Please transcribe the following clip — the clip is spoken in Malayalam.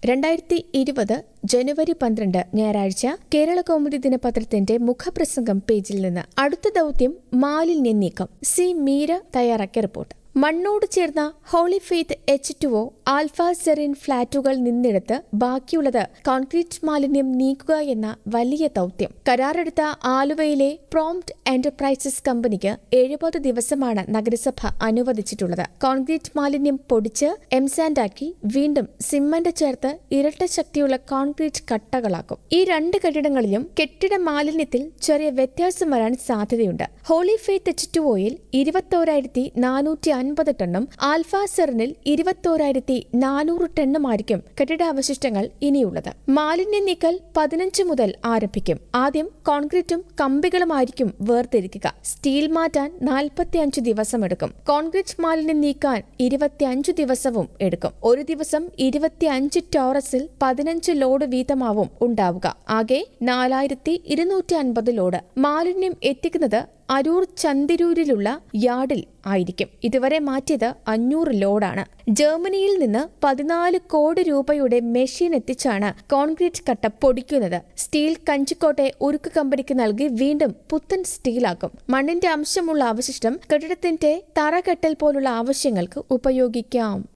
രണ്ടായിരത്തി ഇരുപത് ജനുവരി പന്ത്രണ്ട് ഞായറാഴ്ച കേരള കൗമുദി ദിനപത്രത്തിന്റെ മുഖപ്രസംഗം പേജിൽ നിന്ന് അടുത്ത ദൗത്യം മാലിന്യ നീക്കം സി മീര തയ്യാറാക്കിയ റിപ്പോർട്ട് മണ്ണോട് ചേർന്ന Holy Faith H two O Alpha Serene ഫ്ളാറ്റുകൾ നിന്നെടുത്ത് ബാക്കിയുള്ളത് കോൺക്രീറ്റ് മാലിന്യം നീക്കുക എന്ന വലിയ ദൗത്യം കരാറെടുത്ത ആലുവയിലെ പ്രോംപ്റ്റ് എന്റർപ്രൈസസ് കമ്പനിക്ക് എഴുപത് ദിവസമാണ് നഗരസഭ അനുവദിച്ചിട്ടുള്ളത് കോൺക്രീറ്റ് മാലിന്യം പൊടിച്ച് എംസാൻഡാക്കി വീണ്ടും സിമന്റ് ചേർത്ത് ഇരട്ട ശക്തിയുള്ള കോൺക്രീറ്റ് കട്ടകളാക്കും ഈ രണ്ട് കെട്ടിടങ്ങളിലും കെട്ടിട മാലിന്യത്തിൽ ചെറിയ വ്യത്യാസം വരാൻ സാധ്യതയുണ്ട് ഹോളി ഫെയ്ത്ത് എച്ച് ടു ഒയിൽ ഇരുപത്തോരായിരത്തി നാനൂറ്റി അൻപത് ടണ്ണും ആൽഫ സെറിനിൽ ഇരുപത്തോരായിരത്തി നാനൂറ് ടണ്ണുമായിരിക്കും കെട്ടിടാവശിഷ്ടങ്ങൾ ഇനിയുള്ളത് മാലിന്യ നീക്കൽ പതിനഞ്ച് മുതൽ ആരംഭിക്കും ആദ്യം കോൺക്രീറ്റും കമ്പികളുമായിരിക്കും വേർതിരിക്കുക സ്റ്റീൽ മാറ്റാൻ നാൽപ്പത്തിയഞ്ച് ദിവസമെടുക്കും കോൺക്രീറ്റ് മാലിന്യം നീക്കാൻ ഇരുപത്തിയഞ്ചു ദിവസവും എടുക്കും ഒരു ദിവസം ഇരുപത്തിയഞ്ച് ടോറസിൽ പതിനഞ്ച് ലോഡ് വീതമാവും ഉണ്ടാവുക ആകെ നാലായിരത്തി ഇരുന്നൂറ്റി അൻപത് ലോഡ് മാലിന്യം എത്തിക്കുന്നത് അരൂർ ചന്തിരൂരിലുള്ള യാർഡിൽ ആയിരിക്കും ഇതുവരെ മാറ്റിയത് അഞ്ഞൂറ് ലോഡാണ് ജർമ്മനിയിൽ നിന്ന് പതിനാല് കോടി രൂപയുടെ മെഷീൻ എത്തിച്ചാണ് കോൺക്രീറ്റ് കട്ട പൊടിക്കുന്നത് സ്റ്റീൽ കഞ്ചിക്കോട്ടെ ഉരുക്ക് കമ്പനിക്ക് നൽകി വീണ്ടും പുത്തൻ സ്റ്റീലാക്കും മണ്ണിന്റെ അംശമുള്ള അവശിഷ്ടം കെട്ടിടത്തിന്റെ തറകെട്ടൽ പോലുള്ള ആവശ്യങ്ങൾക്ക് ഉപയോഗിക്കാം